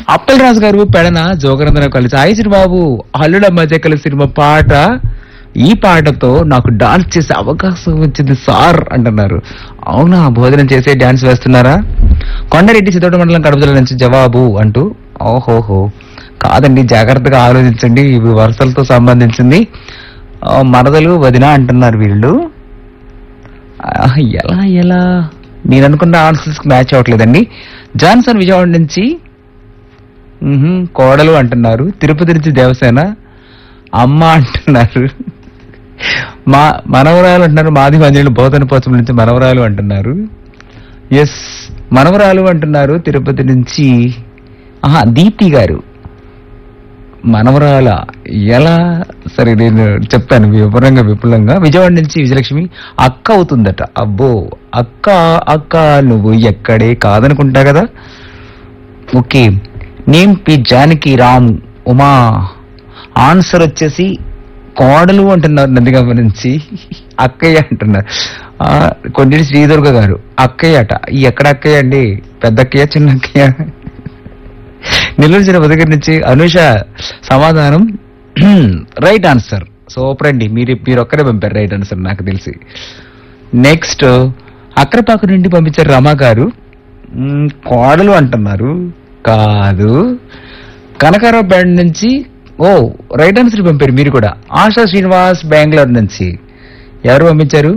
అప్పల్ రాజు గారు పెడన జోగరంధన కలిసి ఆయిసిరి బాబు అల్లుడ మధ్య కలిసి సినిమా పాట ఈ పాటతో నాకు డాన్స్ చేసే అవకాశం వచ్చింది సార్ అంటున్నారు అవునా భోజనం చేసే డాన్స్ వేస్తున్నారా కొండరెడ్డి సిద్ధోట మండలం కడప జిల్లా నుంచి జవాబు అంటూ ఓహోహో కాదండి జాగ్రత్తగా ఆలోచించండి ఇవి వరుసలతో సంబంధించింది ఆ, మరదలు వదిన అంటున్నారు వీళ్ళు ఆ, ఎలా ఎలా నేను అనుకున్న ఆన్సర్స్ మ్యాచ్ అవ్వట్లేదండి జాన్సన్ విజయవాడ నుంచి మ్హూ, కోడలు అంటున్నారు తిరుపతి నుంచి దేవసేన అమ్మ అంటున్నారు మా మనవరాలు అంటున్నారు మాది మంజులు బోధన పోచం నుంచి మనవరాలు అంటున్నారు ఎస్ మనవరాలు అంటున్నారు తిరుపతి నుంచి ఆహా దీప్తి గారు మనవరాల ఎలా సరే నేను చెప్తాను వివరంగా విపులంగా విజయవాడ నుంచి విజయలక్ష్మి అక్క అవుతుందట అబ్బో అక్క అక్క నువ్వు ఎక్కడే కాదనుకుంటా కదా okay name P Janaki Ram Uma answer వచ్చేసి కోడలు అంటున్నారు నందిగామ నుంచి అక్కయ్య అంటున్నారు ఆ, కొండేటి శ్రీదుర్గ గారు అక్కయ్య అట ఈ ఎక్కడ అక్కయ్య అండి పెద్ద అక్కయ్య చిన్న అక్కయ్య నెల్లూరు జిల్లా దగ్గర నుంచి అనుష సమాధానం రైట్ ఆన్సర్ సూపర్ అండి మీరు మీరు ఒక్కరే పంపారు రైట్ ఆన్సర్ నాకు తెలిసి నెక్స్ట్ అక్రపాకు నుండి పంపించారు రమా గారు మ్మ్, కోడలు అంటున్నారు కాదు కనకారావు బ్యాండ్ నుంచి ఓ రైట్ ఆన్సర్ పంపారు మీరు కూడా ఆశా శ్రీనివాస్ బెంగళూరు నుంచి ఎవరు పంపించారు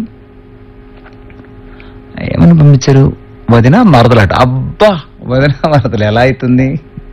ఏమని పంపించారు వదిన మరదలాట అబ్బా వదిన మరదలు ఎలా అవుతుంది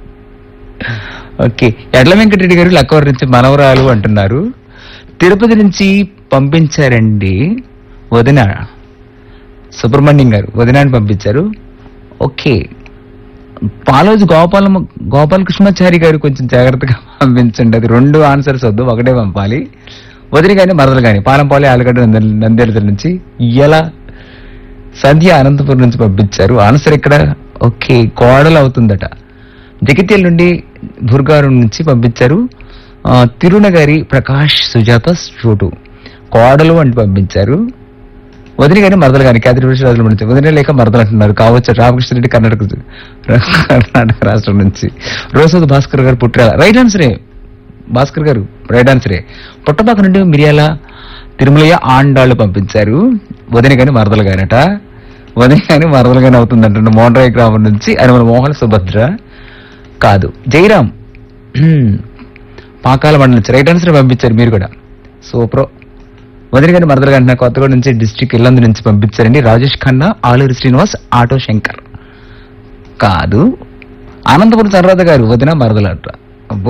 ఓకే ఎడ్ల వెంకటరెడ్డి గారు లక్కవరి నుంచి మనవరాలు అంటున్నారు తిరుపతి నుంచి పంపించారండి వదిన సుబ్రహ్మణ్యం గారు వదిన అని పంపించారు ఓకే పాలోజు గోపాల గోపాలకృష్ణాచారి గారు కొంచెం జాగ్రత్తగా పంపించండి అది రెండు ఆన్సర్స్ వద్దు ఒకటే పంపాలి వదిలి కానీ మరదలు కానీ పాలంపాలి ఆలుగడ్డ నందేల నుంచి ఎలా సంధ్య అనంతపురం నుంచి పంపించారు ఆన్సర్ ఇక్కడ ఓకే కోడలు అవుతుందట జగిత్యాల నుండి దుర్గారు నుంచి పంపించారు ఆ, తిరునగారి ప్రకాష్ సుజాత చోటు కోడలు అని పంపించారు వదిలి కానీ మరదలు కానీ క్యాథరి రాజుల నుంచి వదిలే లేక మరదలు అంటున్నారు కావచ్చు రామకృష్ణ రెడ్డి కర్ణాటక కర్ణాటక రాష్ట్రం నుంచి రోసోద్ భాస్కర్ గారు పుట్టాల రైట్ ఆన్సరే భాస్కర్ గారు రైట్ ఆన్సరే పుట్టపాక నుండి మిరియాల తిరుమలయ్య ఆండాళ్ళు పంపించారు వదిన కానీ మరదలు గారట వదిన కానీ మరదలు కానీ అవుతుందంట మోహన్రాయ్ గ్రామం నుంచి అనుమల మోహన్ సుభద్ర కాదు జయరాం హ్మ్. పాకాల మండలం నుంచి రైట్ ఆన్సర్ పంపించారు మీరు కూడా సూపర్ వదిన గారి మరదలు గారి కొత్తగూడ నుంచి డిస్ట్రిక్ట్ ఇల్లందు నుంచి పంపించారండి రాజేష్ ఖన్నా ఆలూరి శ్రీనివాస్ ఆటో శంకర్ కాదు అనంతపురం సర్రాధ గారు వదిన మరదలట అబ్బో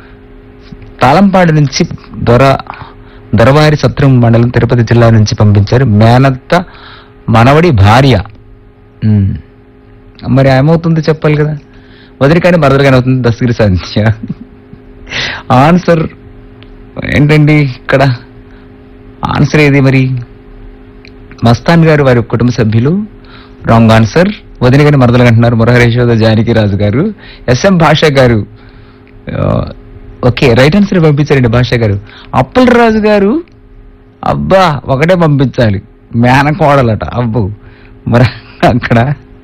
తాళంపాడు నుంచి దొర దొరవారి సత్రం మండలం తిరుపతి జిల్లా నుంచి పంపించారు మేనత్త మనవడి భార్య ఉమ్. మరి ఏమవుతుందో చెప్పాలి కదా వదిలి కానీ మరదలు కానీ అవుతుంది దస్తగిరి సంధ్య ఆన్సర్ ఏంటండి ఇక్కడ ఆన్సర్ ఏది మరి మస్తాన్ గారు వారి కుటుంబ సభ్యులు రాంగ్ ఆన్సర్ వదిన గారి మరదలు అంటున్నారు మురహరేశ్వర జానకి రాజు గారు ఎస్ఎం భాష గారు ఆ, ఓకే రైట్ ఆన్సర్ పంపించారండి భాష గారు అప్పల రాజు గారు అబ్బా ఒకటే పంపించాలి మేనకోడలట అబ్బు మరి అక్కడ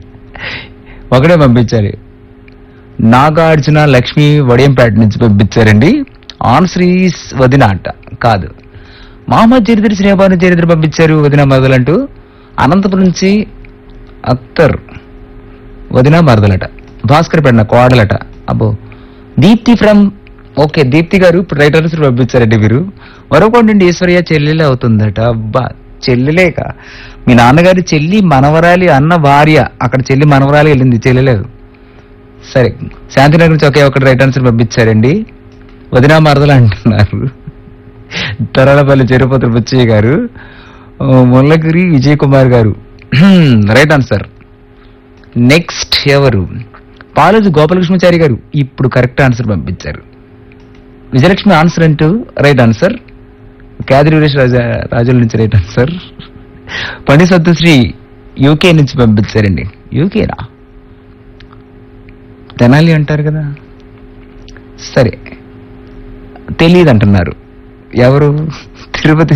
ఒకటే పంపించాలి నాగార్జున లక్ష్మి వడియంపేట నుంచి పంపించారండి ఆన్సర్ ఈస్ వదిన అంట కాదు మహమ్మద్ చరిత్ర శ్రీబాను చరిత్ర పంపించారు వదిన మరదలంటూ అనంతపురం నుంచి అక్తర్ వదిన మరదలట భాస్కర్ పెడిన కోడలట అబ్బో దీప్తి ఫ్రమ్ ఓకే దీప్తి గారు ఇప్పుడు రైట్ ఆన్సర్ పంపించారండి మీరు వరకోండి నుండి ఈశ్వర్య చెల్లెలే అవుతుందట అబ్బా చెల్లెలేక మీ నాన్నగారి చెల్లి మనవరాలి అన్న భార్య అక్కడ చెల్లి మనవరాలి వెళ్ళింది చెల్లెలేదు సరే శాంతినగర్ నుంచి ఒకే ఒకటి రైట్ ఆన్సర్ పంపించారండి వదినా మరదలు అంటున్నారు తరాలపల్లి చెరుపతి బుచ్చయ్య గారు ఆ, ముల్లగిరి విజయ్ కుమార్ గారు రైట్ ఆన్సర్ నెక్స్ట్ ఎవరు పాలోజు గోపాలకృష్ణచారి గారు ఇప్పుడు కరెక్ట్ ఆన్సర్ పంపించారు విజయలక్ష్మి ఆన్సర్ అంటూ రైట్ ఆన్సర్ క్యాదిరి వీరేష్ రాజా రాజుల నుంచి రైట్ ఆన్సర్ పండి సత్తుశ్రీ యూకే నుంచి పంపించారండి యూకేనా తెనాలి అంటారు కదా సరే తెలియదు అంటున్నారు ఎవరు తిరుపతి